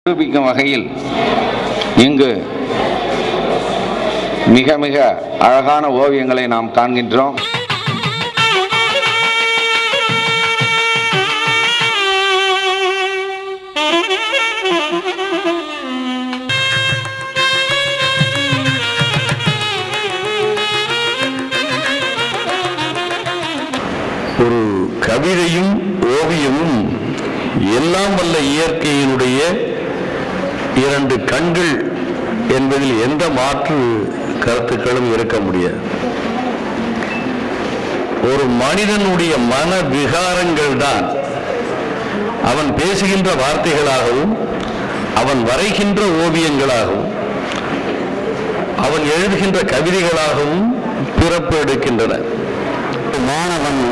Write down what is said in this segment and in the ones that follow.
நிரூபிக்கும் வகையில் இங்கு மிக மிக அழகான ஓவியங்களை நாம் காண்கின்றோம் ஒரு கவிதையும் ஓவியமும் எல்லாம் வல்ல இயற்கையினுடைய இரண்டு கண்கள் என்பதில் எந்த மாற்று கருத்துக்களும் இருக்க முடியாது ஒரு மனிதனுடைய மன விகாரங்கள் தான் அவன் பேசுகின்ற வார்த்தைகளாகவும் அவன் வரைகின்ற ஓவியங்களாகவும் அவன் எழுதுகின்ற கவிதைகளாகவும் பிறப்பு எடுக்கின்றன மாணவன்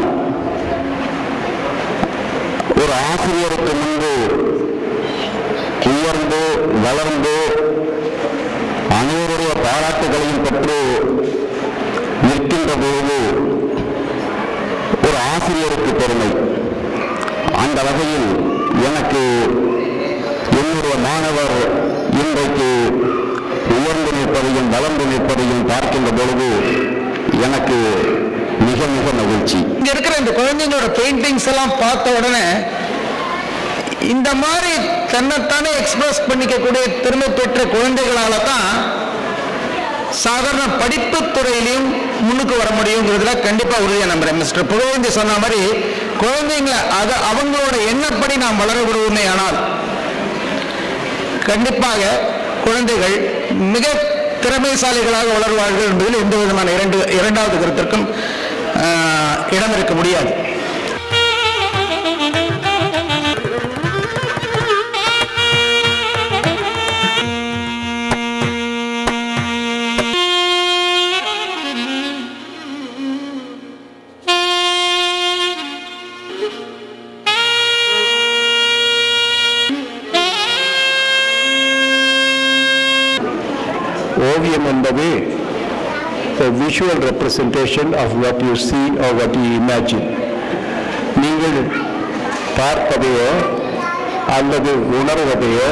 ஒரு ஆசிரியருக்கு முன்பு உயர்ந்து வளர்ந்து அனைவருடைய பாராட்டுகளையும் பெற்று நிற்கின்ற பொழுது ஒரு ஆசிரியருக்கு பெருமை அந்த வகையில் எனக்கு என்னுடைய மாணவர் இன்றைக்கு உயர்ந்து நிற்பதையும் வளர்ந்து நிற்பதையும் பார்க்கின்ற பொழுது எனக்கு மிக மிக மகிழ்ச்சி இங்க இருக்கிற இந்த குழந்தைங்களோட பெயிண்டிங்ஸ் எல்லாம் பார்த்த உடனே இந்த மாதிரி தன்னைத்தானே எக்ஸ்பிரஸ் பண்ணிக்கக்கூடிய திறமை பெற்ற குழந்தைகளால தான் சாதாரண படிப்பு துறையிலையும் முன்னுக்கு வர முடியுங்கிறதுல கண்டிப்பா உறுதியா நம்புறேன் மிஸ்டர் புகழேந்தி சொன்ன மாதிரி குழந்தைங்களை அத அவங்களோட எண்ணப்படி நாம் வளர விடுவோமே ஆனால் கண்டிப்பாக குழந்தைகள் மிக திறமைசாலிகளாக வளருவார்கள் என்பதில் எந்த விதமான இரண்டு இரண்டாவது கருத்திற்கும் ஆஹ், இடம் இருக்க முடியாது ஓவியம் என்பது a visual representation of what you see or what you imagine நீங்கள் பார்ப்பதையோ அல்லது உணர்வதையோ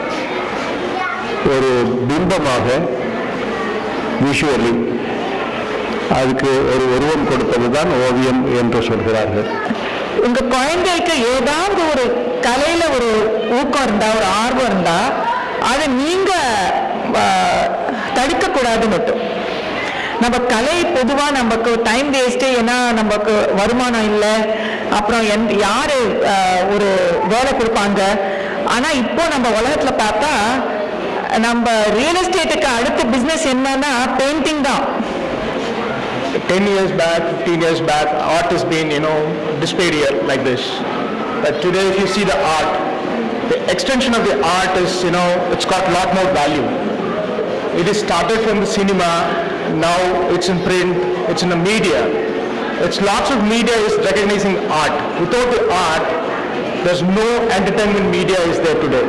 ஒரு பிம்பமாக விஷுவலி அதுக்கு ஒரு உருவம் கொடுப்பது தான் ஓவியம் என்று சொல்கிறார்கள் உங்க குழந்தைக்கு ஏதாவது ஒரு கலையில ஒரு ஊக்கம் இருந்தா ஒரு ஆர்வம் இருந்தா அதை நீங்க தடுக்க கூடாது மட்டும் நம்ம கலை பொதுவா நமக்கு டைம் வேஸ்ட் ஏன்னா நமக்கு வருமானம் இல்லை அப்புறம் எந் யாரு ஆஹ், ஒரு வேலை கொடுப்பாங்க ஆனா இப்போ நம்ம உலகத்துல பார்த்தா நம்ம ரியல் எஸ்டேட்டுக்கு அடுத்த பிசினஸ் என்னன்னா பெயிண்டிங் தான் 10 years back, 15 years back, art has been, you know, displayed here like this. But today, if you see the art, the extension of the art is, you know, it's got a lot more value. It is started from the cinema, now it's in print, it's in the media. It's lots of media is recognizing art. Without the art, there's no entertainment media is there today.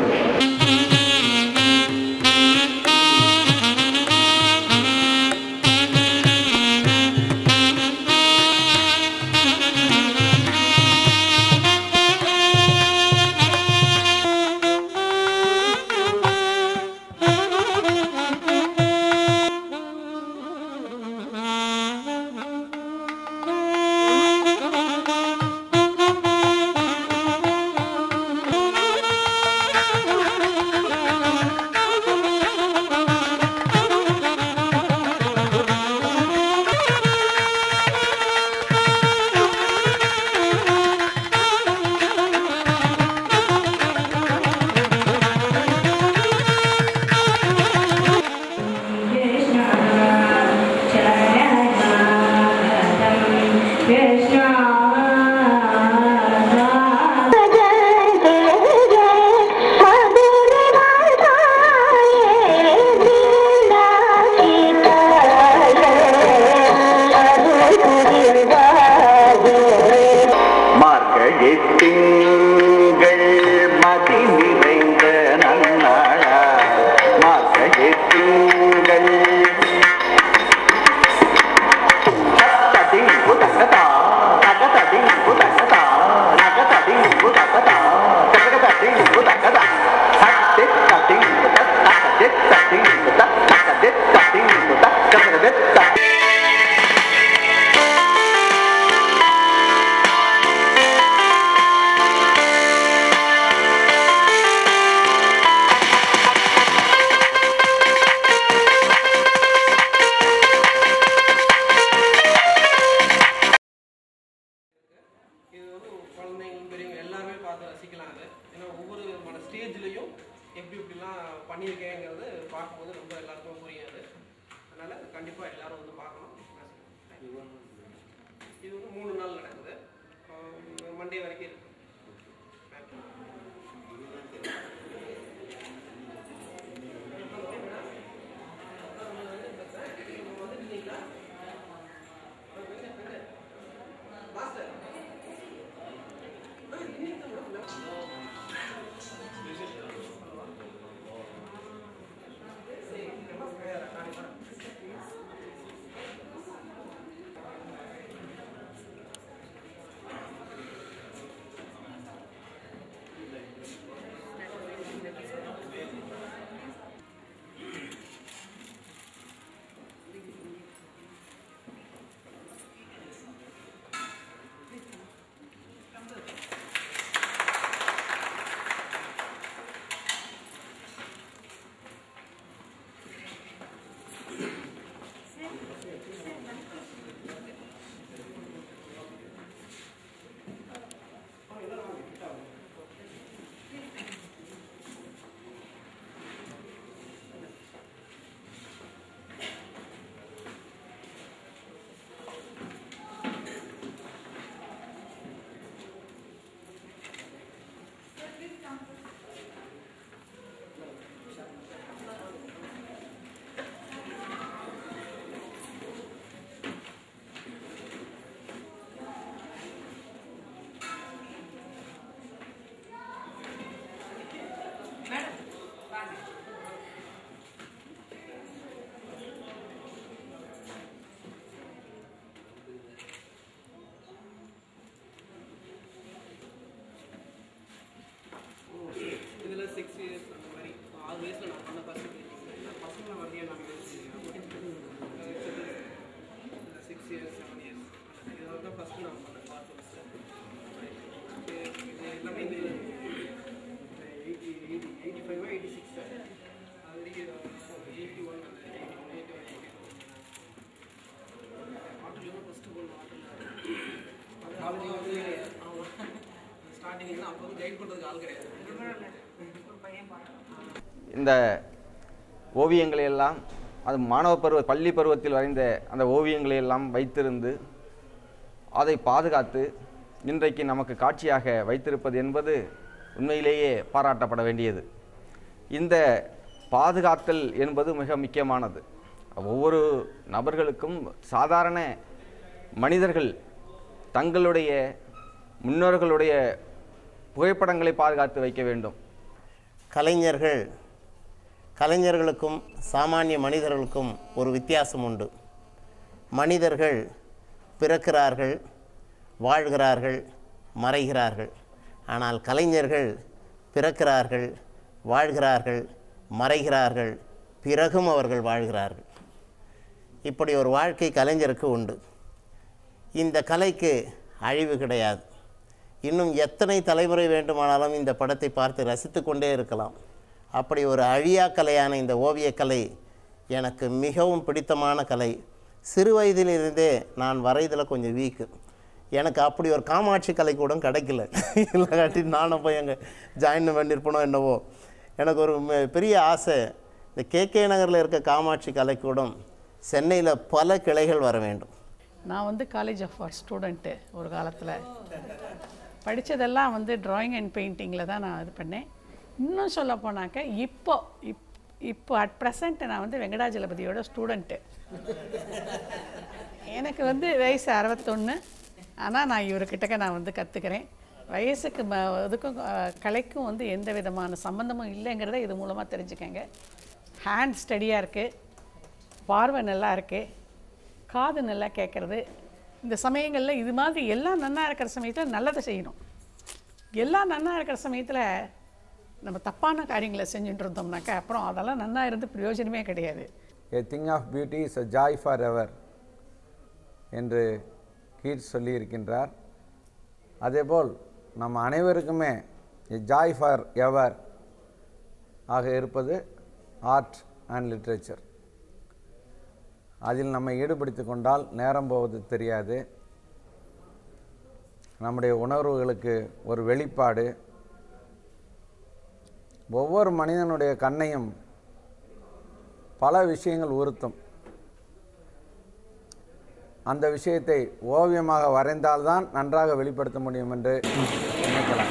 எப்படி இப்படிலாம் பண்ணியிருக்கேங்கிறது பார்க்கும்போது ரொம்ப எல்லாருக்கும் புரியாது அதனால் கண்டிப்பாக எல்லாரும் வந்து பார்க்கணும் இது வந்து மூணு நாள் நடக்குது மண்டே வரைக்கும் இருக்கு இதில் சிக்ஸ் இயர்ஸ் அந்த மாதிரி ஆறு வயசில் நான் பண்ண பசங்க பசங்களை வரலையே நான் சிக்ஸ் இயர்ஸ் செவன் இயர்ஸ் இது தான் ஃபஸ்ட்டு நான் பண்ணேன் பார்த்து இது எல்லாமே இந்த eighty eighty eighty five eighty six அது வரைக்கும் eighty one eighty one eighty one eighty ஆட்டோவில் ஃபஸ்ட்டு போகணும் ஆட்டோவில் காலேஜ் வந்து ஸ்டார்டிங் அப்போ வந்து கைட் பண்ணுறதுக்கு ஆள் கிடையாது இந்த ஓவியங்களை எல்லாம் அது மாணவ பருவ பள்ளி பருவத்தில் வரைந்த அந்த ஓவியங்களை எல்லாம் வைத்திருந்து அதை பாதுகாத்து இன்றைக்கு நமக்கு காட்சியாக வைத்திருப்பது என்பது உண்மையிலேயே பாராட்டப்பட வேண்டியது இந்த பாதுகாத்தல் என்பது மிக முக்கியமானது ஒவ்வொரு நபர்களுக்கும் சாதாரண மனிதர்கள் தங்களுடைய முன்னோர்களுடைய புகைப்படங்களை பாதுகாத்து வைக்க வேண்டும் கலைஞர்கள் கலைஞர்களுக்கும் சாமானிய மனிதர்களுக்கும் ஒரு வித்தியாசம் உண்டு மனிதர்கள் பிறக்கிறார்கள் வாழ்கிறார்கள் மறைகிறார்கள் ஆனால் கலைஞர்கள் பிறக்கிறார்கள் வாழ்கிறார்கள் மறைகிறார்கள் பிறகும் அவர்கள் வாழ்கிறார்கள் இப்படி ஒரு வாழ்க்கை கலைஞருக்கு உண்டு இந்த கலைக்கு அழிவு கிடையாது இன்னும் எத்தனை தலைமுறை வேண்டுமானாலும் இந்த படத்தை பார்த்து ரசித்து கொண்டே இருக்கலாம் அப்படி ஒரு அழியா கலையான இந்த ஓவியக்கலை எனக்கு மிகவும் பிடித்தமான கலை சிறு வயதிலிருந்தே நான் வரைதில் கொஞ்சம் வீக்கு எனக்கு அப்படி ஒரு காமாட்சி கலை கூட கிடைக்கல இல்லாட்டி நானும் போய் அங்கே ஜாயின் பண்ணியிருப்பனோ என்னவோ எனக்கு ஒரு ம- பெரிய ஆசை இந்த கேகே நகரில் இருக்க காமாட்சி கலைக்கூடம் சென்னையில் பல கிளைகள் வர வேண்டும் நான் வந்து காலேஜ் ஆஃப் ஆர்ட் ஸ்டூடெண்ட்டு ஒரு காலத்தில் படித்ததெல்லாம் வந்து டிராயிங் அண்ட் பெயிண்டிங்கில் தான் நான் இது பண்ணேன் இன்னும் சொல்ல போனாக்க இப்போ இப் இப்போ அட் ப்ரெசண்ட் நான் வந்து வெங்கடாஜலபதியோட ஸ்டூடெண்ட்டு எனக்கு வந்து வயசு அறுபத்தொன்று ஆனால் நான் இவர்கிட்டக்க நான் வந்து கற்றுக்கிறேன் வயசுக்கு ம இதுக்கும் அஹ், கலைக்கும் வந்து எந்த விதமான சம்மந்தமும் இல்லைங்கிறத இது மூலமாக தெரிஞ்சுக்கங்க ஹேண்ட் ஸ்டடியாக இருக்குது பார்வை நல்லா இருக்குது காது நல்லா கேட்குறது இந்த சமயங்களில் இது மாதிரி எல்லாம் நன்னா இருக்கிற சமயத்தில் நல்லதை செய்யணும் எல்லாம் நன்னா இருக்கிற சமயத்தில் நம்ம தப்பான காரியங்களை செஞ்சுட்டு இருந்தோம்னாக்கா அப்புறம் அதெல்லாம் நன்னா இருந்து பிரயோஜனமே கிடையாது A thing of beauty is a joy forever என்று கீட்ஸ் சொல்லியிருக்கின்றார் அதேபோல் நம்ம அனைவருக்குமே a joy for ever ஆக இருப்பது ஆர்ட் அண்ட் லிட்ரேச்சர் அதில் நம்மை ஈடுபடுத்திக் கொண்டால் நேரம் போவது தெரியாது நம்முடைய உணர்வுகளுக்கு ஒரு வெளிப்பாடு ஒவ்வொரு மனிதனுடைய கண்ணையும் பல விஷயங்கள் உறுத்தும் அந்த விஷயத்தை ஓவியமாக வரைந்தால்தான் நன்றாக வெளிப்படுத்த முடியும் என்று நினைக்கலாம்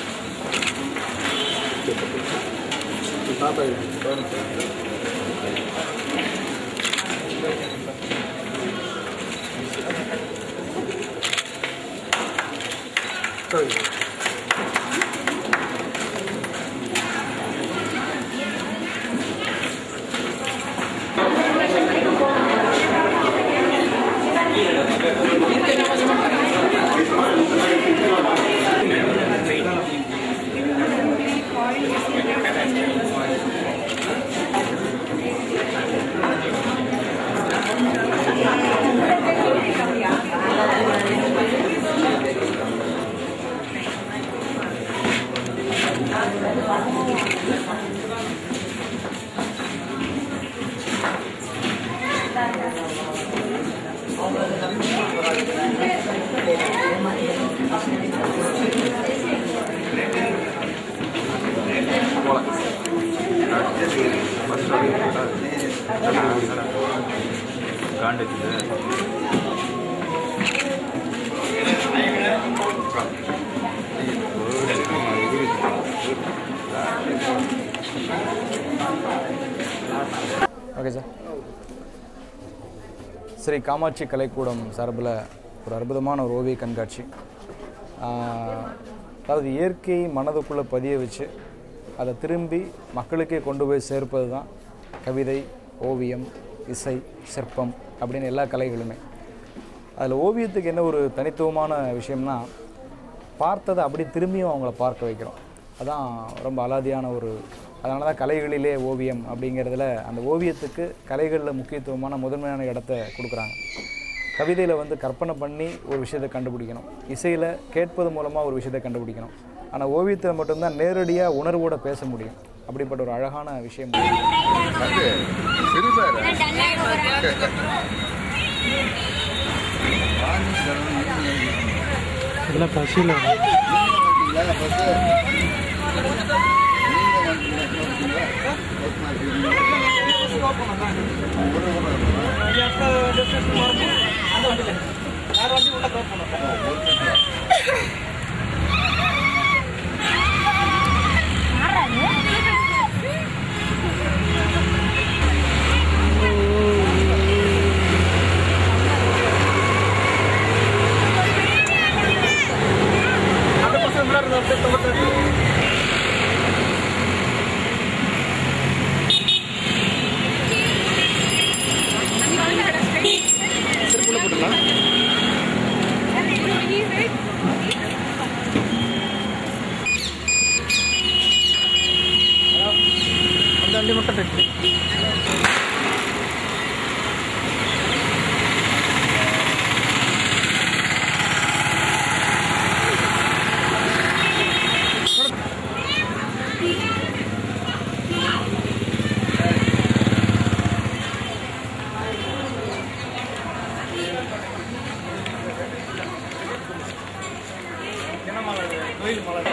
ஓகே சார் ஸ்ரீ காமாட்சி கலைக்கூடம் சார்பில் ஒரு அற்புதமான ஒரு ஓவிய கண்காட்சி ஆஹ், அதாவது இயற்கை மனதுக்குள்ளே பதிய வச்சு அதை திரும்பி மக்களுக்கே கொண்டு போய் சேர்ப்பது தான் கவிதை ஓவியம் இசை சிற்பம் அப்படின்னு எல்லா கலைகளுமே அதில் ஓவியத்துக்கு என்ன ஒரு தனித்துவமான விஷயம்னா பார்த்ததை அப்படி திரும்பியும் அவங்கள பார்க்க வைக்கிறோம் அதான் ரொம்ப அலாதியான ஒரு அதனால தான் கலைகளிலே ஓவியம் அப்படிங்கிறதுல அந்த ஓவியத்துக்கு கலைகளில் முக்கியத்துவமான முதன்மையான இடத்த கொடுக்குறாங்க கவிதையில் வந்து கற்பனை பண்ணி ஒரு விஷயத்தை கண்டுபிடிக்கணும் இசையில் கேட்பது மூலமாக ஒரு விஷயத்தை கண்டுபிடிக்கணும் ஆனால் ஓவியத்தில் மட்டும்தான் நேரடியாக உணர்வோட பேச முடியும் அப்படிப்பட்ட ஒரு அழகான விஷயம் கோயில் மலை